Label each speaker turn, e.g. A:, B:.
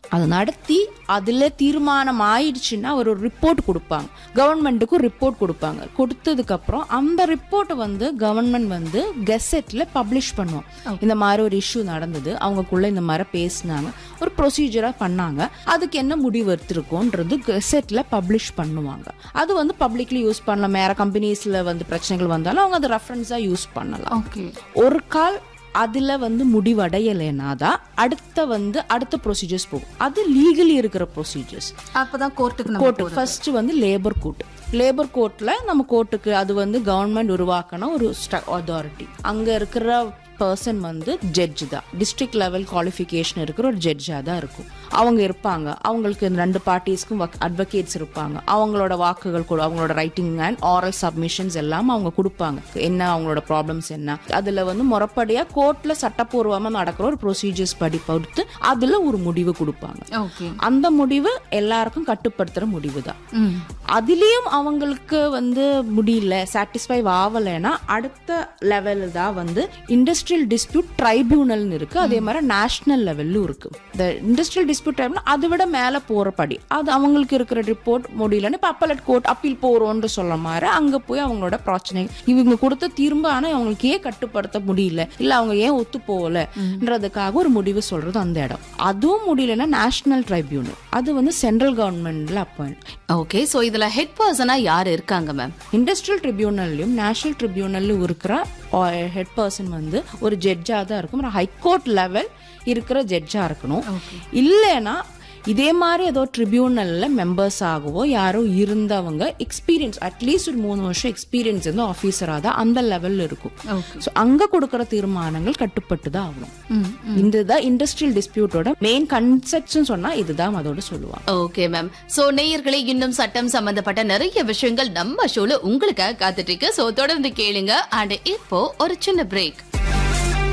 A: அது நடத்தி அதுல தீர்மானம் ஆயிடுச்சுன்னா ஒரு ரிப்போர்ட் கொடுப்பாங்க கவர்மெண்ட்டுக்கும் ரிப்போர்ட் கொடுப்பாங்க கொடுத்ததுக்கு அப்புறம் அந்த ரிப்போர்ட் வந்து கவர்மெண்ட் வந்து கெசெட்ல பப்ளிஷ் பண்ணுவோம் இந்த மாதிரி ஒரு இஷ்யூ நடந்தது அவங்கக்குள்ள இந்த மாதிரி பேசினாங்க ஒரு ப்ரொசீஜரா பண்ணாங்க அதுக்கு என்ன முடிவு எடுத்திருக்கோன்றது கெசெட்ல பப்ளிஷ் பண்ணுவாங்க அது வந்து பப்ளிக்லி யூஸ் பண்ணலாம் வேற கம்பெனிஸ்ல வந்து பிரச்சனைகள் வந்தாலும் அவங்க அதை ரெஃபரன்ஸா யூஸ் பண்ணலாம்
B: ஓகே
A: ஒரு கால் அதுல வந்து முடிவடையலைன்னா தான் அடுத்த வந்து அடுத்த ப்ரொசீஜர்ஸ் போகும் அது லீகலி இருக்கிற ப்ரொசீஜர்ஸ்
B: அப்பதான் கோர்ட்டுக்கு நம்ம
A: கோர்ட்டு ஃபர்ஸ்ட் வந்து லேபர் கோர்ட் லேபர் கோர்ட்ல நம்ம கோர்ட்டுக்கு அது வந்து கவர்மெண்ட் உருவாக்கின ஒரு அத்தாரிட்டி அங்க இருக்கிற பர்சன் வந்து ஜட்ஜ் தான் டிஸ்ட்ரிக்ட் லெவல் குவாலிஃபிகேஷன் இருக்கிற ஒரு ஜட்ஜாக தான் இருக்கும் அவங்க இருப்பாங்க அவங்களுக்கு இந்த ரெண்டு பார்ட்டிஸ்க்கும் அட்வொகேட்ஸ் இருப்பாங்க அவங்களோட வாக்குகள் கொடு அவங்களோட ரைட்டிங் அண்ட் ஆரல் சப்மிஷன்ஸ் எல்லாம் அவங்க கொடுப்பாங்க என்ன அவங்களோட ப்ராப்ளம்ஸ் என்ன அதுல வந்து முறைப்படியா கோர்ட்ல சட்டப்பூர்வமா நடக்கிற ஒரு ப்ரொசீஜர்ஸ் படி பொறுத்து அதுல ஒரு முடிவு கொடுப்பாங்க
B: ஓகே
A: அந்த முடிவு எல்லாருக்கும் கட்டுப்படுத்துற முடிவு தான்
B: ம்
A: அதுலயும் அவங்களுக்கு வந்து முடியல சாட்டிஸ்ஃபை ஆகலைன்னா அடுத்த லெவல் தான் வந்து இண்டஸ்ட்ரியல் டிஸ்பியூட் ட்ரைபியூனல்னு இருக்கு அதே மாதிரி நேஷனல் லெவல்லும் இருக்கு இந்த இண்டஸ்ட்ரியல் டிஸ்பியூட் ட்ரைபியூனல் அதை விட மேல போறபடி அது அவங்களுக்கு இருக்கிற ரிப்போர்ட் முடியலன்னு இப்போ அப்பலட் கோர்ட் அப்பீல் போறோம்னு சொல்ல மாதிரி அங்க போய் அவங்களோட பிரச்சனை இவங்க கொடுத்த தீர்ப்பு ஆனா அவங்களுக்கு ஏன் கட்டுப்படுத்த முடியல இல்ல அவங்க ஏன் ஒத்து போகலன்றதுக்காக ஒரு முடிவு சொல்றது அந்த இடம் அதுவும் முடியலன்னா நேஷனல் ட்ரைபியூனல் அது வந்து சென்ட்ரல் கவர்மெண்ட்ல அப்பாயிண்ட்
B: ஓகே சோ இதுல ஹெட் பர்சனா யார் இருக்காங்க மேம்
A: இண்டஸ்ட்ரியல் ட்ரிபியூனல்லையும் நேஷனல் ட்ரிபியூனல்லையும் இருக்கிற ஹெட் பர்சன் வந்து ஒரு ஜட்ஜாக தான் இருக்கும் ஒரு ஹைகோர்ட் லெவல் இருக்கிற ஜட்ஜாக இருக்கணும் இல்லைன்னா இதே மாதிரி ஏதோ ட்ரிபியூனல்ல மெம்பர்ஸ் ஆகவோ யாரோ இருந்தவங்க எக்ஸ்பீரியன்ஸ் அட்லீஸ்ட் ஒரு மூணு வருஷம் எக்ஸ்பீரியன்ஸ் இருந்து ஆஃபீஸராக தான் அந்த லெவல்ல இருக்கும்
B: ஓகே
A: ஸோ அங்க கொடுக்குற தீர்மானங்கள் கட்டுப்பட்டு தான் ஆகணும் இதுதான் இண்டஸ்ட்ரியல் டிஸ்பியூட்டோட மெயின் கன்செப்ட்ஸ் சொன்னா இதுதான் அதோட சொல்லுவாங்க
B: ஓகே மேம் சோ நேயர்களே இன்னும் சட்டம் சம்பந்தப்பட்ட நிறைய விஷயங்கள் நம்ம ஷோல உங்களுக்காக காத்துட்டு இருக்கு சோ தொடர்ந்து கேளுங்க அண்ட் இப்போ ஒரு சின்ன பிரேக்